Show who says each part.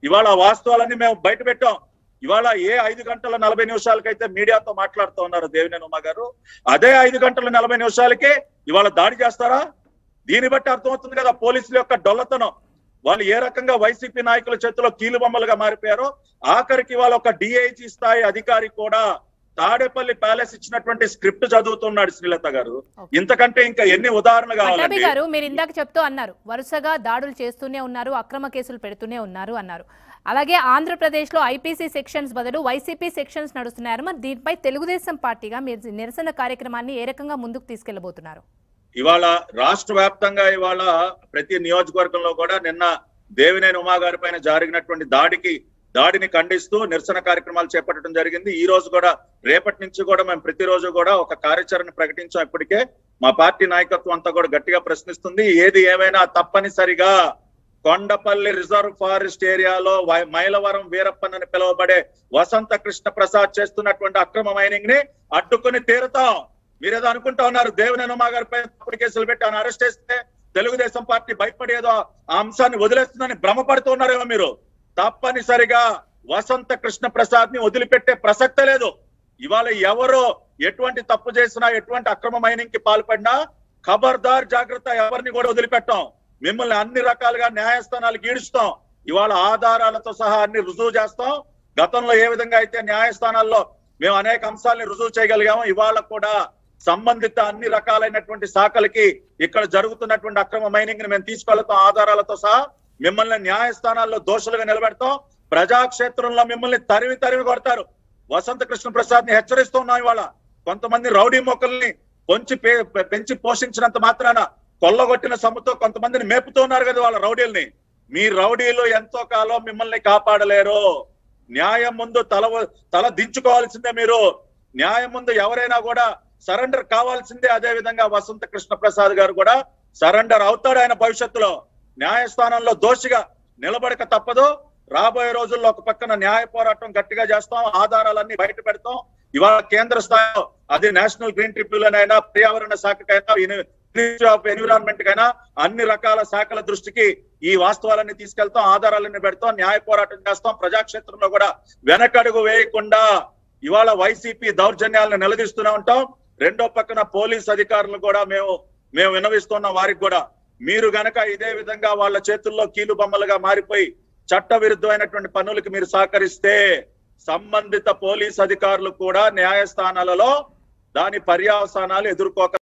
Speaker 1: ఇవాళ ఆ వాస్తవాలన్నీ మేము బయట పెట్టాం ఇవాళ ఏ ఐదు గంటల నలభై నిమిషాలకైతే మీడియాతో మాట్లాడుతూ ఉన్నారు దేవినేని ఉమా గారు అదే ఐదు గంటల నలభై నిమిషాలకే ఇవాళ దాడి చేస్తారా దీన్ని బట్టి అర్థమవుతుంది కదా పోలీసుల యొక్క డొల్లతనం వాళ్ళు ఏ రకంగా వైసీపీ నాయకుల చేతిలో కీలు బొమ్మలుగా మారిపోయారో ఆఖరికి వాళ్ళ ఒక డిఐజీ స్థాయి అధికారి కూడా తాడేపల్లి ప్యాలెస్ ఇచ్చినటువంటి స్క్రిప్ట్ చదువుతున్నాడు శ్రీలత గారు ఇంతకంటే ఇంకా ఎన్ని ఉదాహరణలు
Speaker 2: పట్టాభి
Speaker 1: కావాలండి
Speaker 2: గారు మీరు ఇందాక చెప్తూ అన్నారు వరుసగా దాడులు చేస్తూనే ఉన్నారు అక్రమ కేసులు పెడుతూనే ఉన్నారు అన్నారు అలాగే ఆంధ్రప్రదేశ్లో ఐపీసీ సెక్షన్స్ బదులు వైసీపీ సెక్షన్స్ నడుస్తున్నారు మరి దీనిపై తెలుగుదేశం పార్టీగా మీరు నిరసన కార్యక్రమాన్ని ఏ రకంగా ముందుకు తీసుకెళ్లబోతున్నారు
Speaker 1: ఇవాళ రాష్ట్ర వ్యాప్తంగా ఇవాళ ప్రతి నియోజకవర్గంలో కూడా నిన్న దేవినేని ఉమా గారి పైన జరిగినటువంటి దాడికి దాడిని ఖండిస్తూ నిరసన కార్యక్రమాలు చేపట్టడం జరిగింది ఈ రోజు కూడా రేపటి నుంచి కూడా మేము ప్రతిరోజు కూడా ఒక కార్యాచరణ ప్రకటించాం ఇప్పటికే మా పార్టీ నాయకత్వం అంతా కూడా గట్టిగా ప్రశ్నిస్తుంది ఏది ఏమైనా తప్పనిసరిగా కొండపల్లి రిజర్వ్ ఫారెస్ట్ ఏరియాలో వై- మైలవరం వీరప్పన్ అని పిలువబడే వసంత కృష్ణ ప్రసాద్ చేస్తున్నటువంటి అక్రమ మైనింగ్ ని అడ్డుకొని తీరుతాం మీరేదో అనుకుంటా ఉన్నారు దేవినేని ఉమా గారిపై తప్పుడు కేసులు పెట్టి ఆయన అరెస్ట్ చేస్తే తెలుగుదేశం పార్టీ భయపడేదో ఆ అంశాన్ని వదిలేస్తుందని భ్రమపడుతున్నారేమో మీరు తప్పనిసరిగా వసంత కృష్ణ ప్రసాద్ ని వదిలిపెట్టే ప్రసక్తే లేదు ఇవాళ ఎవరు ఎటువంటి తప్పు చేసినా ఎటువంటి అక్రమ మైనింగ్ కి పాల్పడినా ఖబర్దార్ జాగ్రత్త ఎవరిని కూడా వదిలిపెట్టాం మిమ్మల్ని అన్ని రకాలుగా న్యాయస్థానాలకు ఈడుస్తాం ఇవాళ ఆధారాలతో సహా అన్ని రుజువు చేస్తాం గతంలో ఏ విధంగా అయితే న్యాయస్థానాల్లో మేము అనేక అంశాలని రుజువు చేయగలిగాము ఇవాళ కూడా సంబంధిత అన్ని రకాలైనటువంటి శాఖలకి ఇక్కడ జరుగుతున్నటువంటి అక్రమ మైనింగ్ ని మేము తీసుకెళ్తాం ఆధారాలతో సహా మిమ్మల్ని న్యాయస్థానాల్లో దోషులుగా నిలబెడతాం ప్రజాక్షేత్రంలో మిమ్మల్ని తరిమి తరిమి కొడతారు వసంత కృష్ణ ప్రసాద్ ని హెచ్చరిస్తున్నాం ఇవాళ కొంతమంది రౌడీ మొక్కల్ని పొంచి పే- పె- పెంచి పోషించినంత మాత్రాన కొల్లగొట్టిన సొమ్ముతో కొంతమందిని మేపుతున్నారు కదా వాళ్ళ రౌడీల్ని మీ రౌడీలు ఎంతో కాలం మిమ్మల్ని కాపాడలేరు న్యాయం ముందు తల తల దించుకోవాల్సిందే మీరు న్యాయం ముందు ఎవరైనా కూడా సరెండర్ కావాల్సిందే అదే విధంగా వసంత కృష్ణ ప్రసాద్ గారు కూడా సరెండర్ అవుతాడు ఆయన భవిష్యత్తులో న్యాయస్థానంలో దోషిగా నిలబడక తప్పదు రాబోయే రోజుల్లో ఒక పక్కన న్యాయ పోరాటం గట్టిగా చేస్తాం ఆధారాలన్నీ బయట పెడతాం ఇవాళ కేంద్ర స్థాయిలో అది నేషనల్ గ్రీన్ ట్రిబ్యునల్ అయినా పర్యావరణ శాఖకైనా మినిస్ట్రీ ఆఫ్ ఎన్విరాన్మెంట్ కైనా అన్ని రకాల శాఖల దృష్టికి ఈ వాస్తవాలన్నీ తీసుకెళ్తాం ఆధారాలన్నీ పెడతాం న్యాయ పోరాటం చేస్తాం ప్రజాక్షేత్రంలో కూడా వెనకడుగు వేయకుండా ఇవాళ వైసీపీ దౌర్జన్యాలను నిలదీస్తూనే ఉంటాం రెండో పక్కన పోలీస్ అధికారులు కూడా మేము మేము వినవిస్తున్నాం వారికి కూడా మీరు గనక ఇదే విధంగా వాళ్ళ చేతుల్లో కీలు బొమ్మలుగా మారిపోయి చట్ట విరుద్ధమైనటువంటి పనులకు మీరు సహకరిస్తే సంబంధిత పోలీస్ అధికారులు కూడా న్యాయస్థానాలలో దాని పర్యావసానాలు ఎదుర్కోక